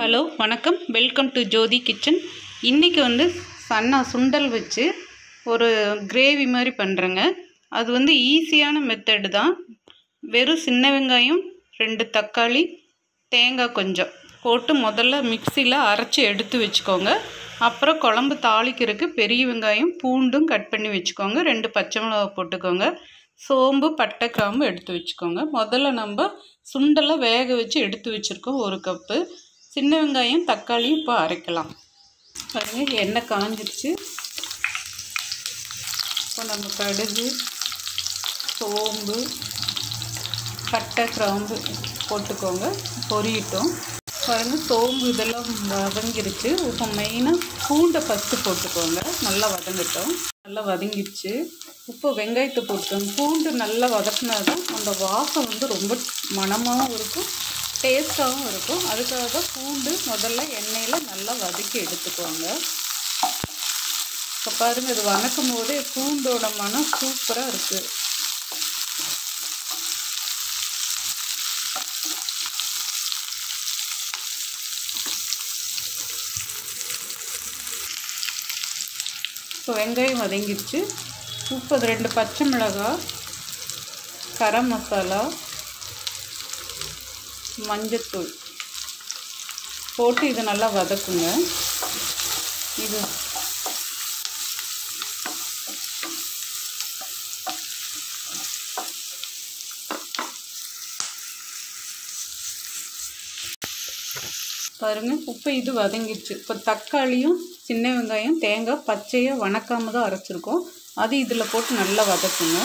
hello வணக்கம் welcome to Jothi kitchen இன்றைக்கி வந்து சன்னா சுண்டல் வச்சு ஒரு கிரேவி மாதிரி பண்ணுறேங்க அது வந்து ஈஸியான மெத்தடு தான் வெறும் சின்ன வெங்காயம் ரெண்டு தக்காளி தேங்காய் கொஞ்சம் போட்டு முதல்ல மிக்சியில் அரைச்சி எடுத்து வச்சுக்கோங்க அப்புறம் குழம்பு தாளிக்கிறதுக்கு பெரிய வெங்காயம் பூண்டும் கட் பண்ணி வச்சுக்கோங்க ரெண்டு பச்சை மிளகா போட்டுக்கோங்க சோம்பு பட்டை கிராம்பு எடுத்து வச்சுக்கோங்க முதல்ல நம்ம சுண்டலை வேக வச்சு எடுத்து வச்சுருக்கோம் ஒரு கப்பு சின்ன வெங்காயம் தக்காளியும் இப்போ அரைக்கலாம் பாருங்க எண்ணெய் காஞ்சிருச்சு இப்போ நம்ம கடுகு சோம்பு பட்டை கிராம்பு போட்டுக்கோங்க பொரியட்டும் பாருங்க சோம்பு இதெல்லாம் வதங்கிருச்சு இப்போ மெயினாக பூண்டை ஃபஸ்ட்டு போட்டுக்கோங்க நல்லா வதங்கட்டும் நல்லா வதங்கிருச்சு இப்போ வெங்காயத்தை போட்டுக்கோங்க பூண்டு நல்லா வதக்குனா தான் அந்த வாசம் வந்து ரொம்ப மணமாகவும் இருக்கும் டேஸ்ட்டாகவும் இருக்கும் அதுக்காக தான் பூண்டு முதல்ல எண்ணெயில் நல்லா வதக்கி எடுத்துக்குவாங்க இப்போ பாருங்கள் இது வதக்கும் போதே பூண்டோட மனம் சூப்பராக இருக்குது இப்போ வெங்காயம் வதங்கிடுச்சு முப்பது ரெண்டு பச்சை மிளகாய் கரம் மசாலா மஞ்சத்தூள் போட்டு இது நல்லா வதக்குங்க இது பாருங்க இப்போ இது வதங்கிடுச்சு இப்போ தக்காளியும் சின்ன வெங்காயம் தேங்காய் பச்சையாக வணக்காம தான் அரைச்சிருக்கோம் அது இதில் போட்டு நல்லா வதக்குங்க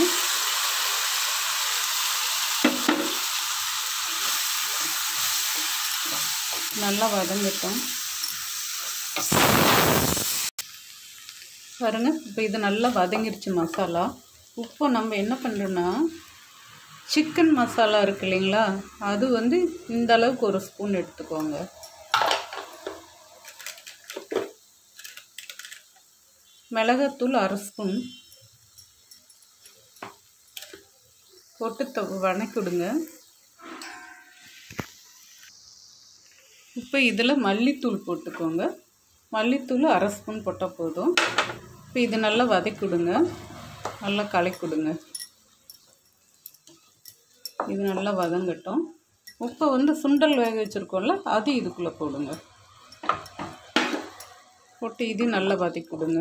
நல்லா வதங்கட்டும் பாருங்க இப்போ இது நல்லா வதங்கிருச்சு மசாலா இப்போ நம்ம என்ன பண்ணுறோன்னா சிக்கன் மசாலா இருக்கு இல்லைங்களா அது வந்து இந்த அளவுக்கு ஒரு ஸ்பூன் எடுத்துக்கோங்க மிளகாத்தூள் அரை ஸ்பூன் போட்டு தொ வணக்கிவிடுங்க இப்போ இதில் மல்லித்தூள் போட்டுக்கோங்க மல்லித்தூள் அரை ஸ்பூன் போட்டால் போதும் இப்போ இது நல்லா வதக்கிவிடுங்க நல்லா கலக்கிவிடுங்க இது நல்லா வதங்கட்டும் உப்பை வந்து சுண்டல் வேக வச்சுருக்கோம்ல அது இதுக்குள்ளே போடுங்க போட்டு இது நல்லா வதக்கி விடுங்க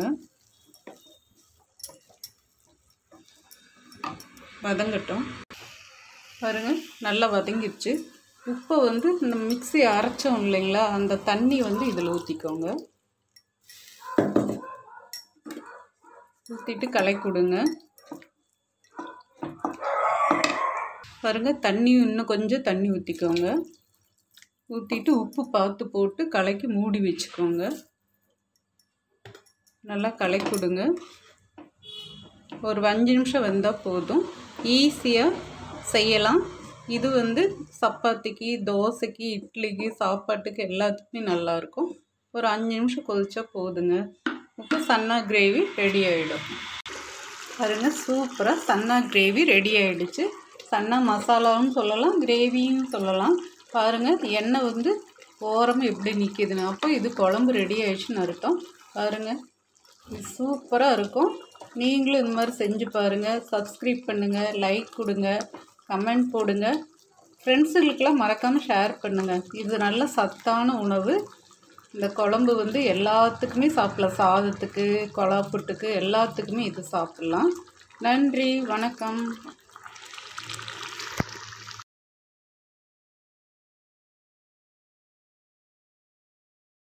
வதங்கட்டும் பாருங்க நல்லா வதங்கிடுச்சு உப்பை வந்து இந்த மிக்ஸி அரைச்சோம் இல்லைங்களா அந்த தண்ணி வந்து இதில் ஊற்றிக்கோங்க ஊற்றிட்டு கலக்கி விடுங்க பாருங்க தண்ணி இன்னும் கொஞ்சம் தண்ணி ஊற்றிக்கோங்க ஊற்றிட்டு உப்பு பார்த்து போட்டு கலக்கி மூடி வச்சுக்கோங்க நல்லா கலக்கி விடுங்க ஒரு அஞ்சு நிமிஷம் வந்தால் போதும் ஈஸியாக செய்யலாம் இது வந்து சப்பாத்திக்கு தோசைக்கு இட்லிக்கு சாப்பாட்டுக்கு எல்லாத்துக்குமே நல்லாயிருக்கும் ஒரு அஞ்சு நிமிஷம் கொதிச்சா போதுங்க இப்போ சன்னா கிரேவி ரெடி ஆகிடும் பாருங்க சூப்பராக சன்னா கிரேவி ரெடி ஆகிடுச்சு சன்னா மசாலாவும் சொல்லலாம் கிரேவியும் சொல்லலாம் பாருங்கள் எண்ணெய் வந்து ஓரமாக எப்படி நிற்கிதுன்னு அப்போ இது குழம்பு ரெடி ஆயிடுச்சுன்னு அர்த்தம் பாருங்கள் இது சூப்பராக இருக்கும் நீங்களும் இந்த மாதிரி செஞ்சு பாருங்கள் சப்ஸ்கிரைப் பண்ணுங்கள் லைக் கொடுங்க கமெண்ட் போடுங்க ஃப்ரெண்ட்ஸுகளுக்கெல்லாம் மறக்காமல் ஷேர் பண்ணுங்கள் இது நல்ல சத்தான உணவு இந்த குழம்பு வந்து எல்லாத்துக்குமே சாப்பிடலாம் சாதத்துக்கு கொழாப்புட்டுக்கு எல்லாத்துக்குமே இது சாப்பிட்லாம் நன்றி வணக்கம்